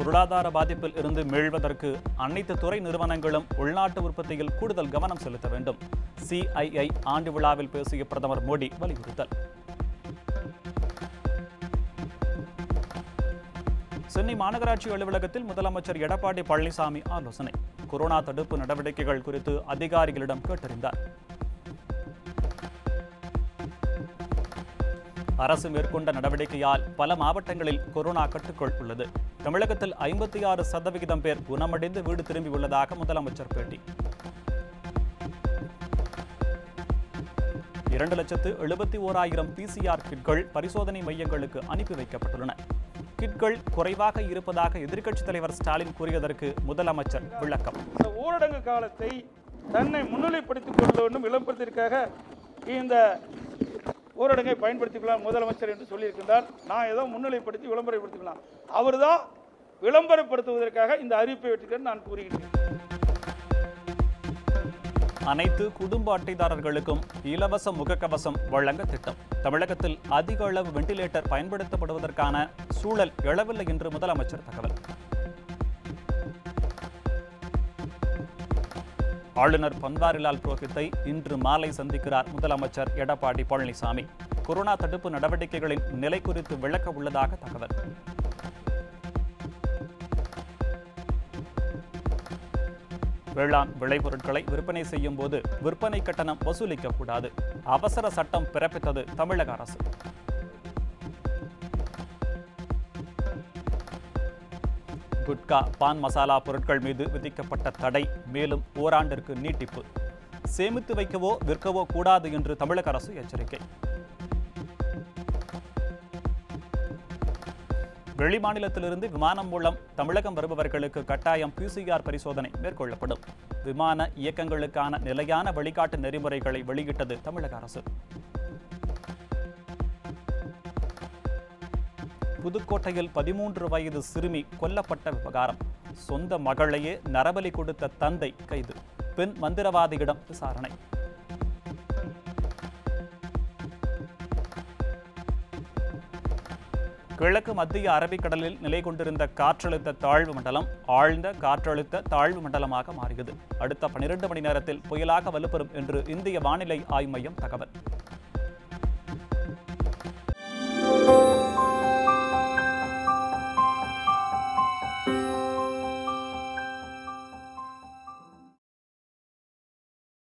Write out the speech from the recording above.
பொருளாதார பாதிப்பில் இருந்து மீள்வதற்கு அனைத்து துறை நிறுவனங்களும் உள்நாட்டு உற்பத்தியில் கூடுதல் கவனம் செலுத்த வேண்டும் சிஐஐ ஆண்டு விழாவில் பேசிய பிரதமர் மோடி வலியுறுத்தல் சென்னை மாநகராட்சி அலுவலகத்தில் முதலமைச்சர் எடப்பாடி பழனிசாமி ஆலோசனை கொரோனா தடுப்பு நடவடிக்கைகள் குறித்து அதிகாரிகளிடம் கேட்டறிந்தார் அரசு மேற்கொண்ட நடவடிக்கையால் பல மாவட்டங்களில் கொரோனா கட்டுக்குள் உள்ளது தமிழகத்தில் ஐம்பத்தி ஆறு சதவிகிதம் பேர் குணமடைந்து வீடு திரும்பியுள்ளதாக முதலமைச்சர் பேட்டி இரண்டு லட்சத்து எழுபத்தி ஓராயிரம் பிசிஆர் கிட்கள் பரிசோதனை மையங்களுக்கு அனுப்பி வைக்கப்பட்டுள்ளன கிட்கள் குறைவாக இருப்பதாக எதிர்க்கட்சித் தலைவர் ஸ்டாலின் கூறியதற்கு முதலமைச்சர் விளக்கம் இந்த ஊரடங்கு காலத்தை தன்னை முன்னிலைப்படுத்திக் கொள்ள வேண்டும் விளம்பரத்திற்காக இந்த ஊரடங்கை பயன்படுத்திக் கொள்ளலாம் முதலமைச்சர் என்று சொல்லியிருக்கின்றார் நான் ஏதோ முன்னிலைப்படுத்தி விளம்பரப்படுத்திக்கலாம் அவர்தான் விளம்பரப்படுத்துவதற்காக இந்த அறிவிப்பை வெற்றிக்கிறேன் நான் கூறுகின்றேன் அனைத்து குடும்ப அட்டைதாரர்களுக்கும் இலவச முகக்கவசம் வழங்க திட்டம் தமிழகத்தில் அதிக அளவு வெண்டிலேட்டர் பயன்படுத்தப்படுவதற்கான சூழல் எழவில்லை என்று முதலமைச்சர் தகவல் ஆளுநர் பன்வாரிலால் புரோஹித்தை இன்று மாலை சந்திக்கிறார் முதலமைச்சர் எடப்பாடி பழனிசாமி கொரோனா தடுப்பு நடவடிக்கைகளின் நிலை குறித்து விளக்க உள்ளதாக தகவல் வேளாண் விளைபொருட்களை விற்பனை செய்யும் போது விற்பனை கட்டணம் வசூலிக்கக்கூடாது அவசர சட்டம் பிறப்பித்தது தமிழக அரசு குட்கா பான் மசாலா பொருட்கள் மீது விதிக்கப்பட்ட தடை மேலும் ஓராண்டிற்கு நீட்டிப்பு சேமித்து வைக்கவோ விற்கவோ கூடாது என்று தமிழக அரசு எச்சரிக்கை வெளிமாநிலத்திலிருந்து விமானம் மூலம் தமிழகம் வருபவர்களுக்கு கட்டாயம் பிசிஆர் பரிசோதனை மேற்கொள்ளப்படும் விமான இயக்கங்களுக்கான நிலையான வழிகாட்டு நெறிமுறைகளை வெளியிட்டது தமிழக அரசு புதுக்கோட்டையில் பதிமூன்று வயது சிறுமி கொல்லப்பட்ட விவகாரம் சொந்த மகளையே நரபலி கொடுத்த தந்தை கைது பெண் மந்திரவாதியிடம் விசாரணை கிழக்கு மத்திய அரபிக்கடலில் நிலை கொண்டிருந்த காற்றழுத்த தாழ்வு மண்டலம் ஆழ்ந்த காற்றழுத்த தாழ்வு மண்டலமாக மாறியது அடுத்த பனிரெண்டு மணி நேரத்தில் புயலாக வலுப்பெறும் என்று இந்திய வானிலை ஆய்வு மையம் தகவல்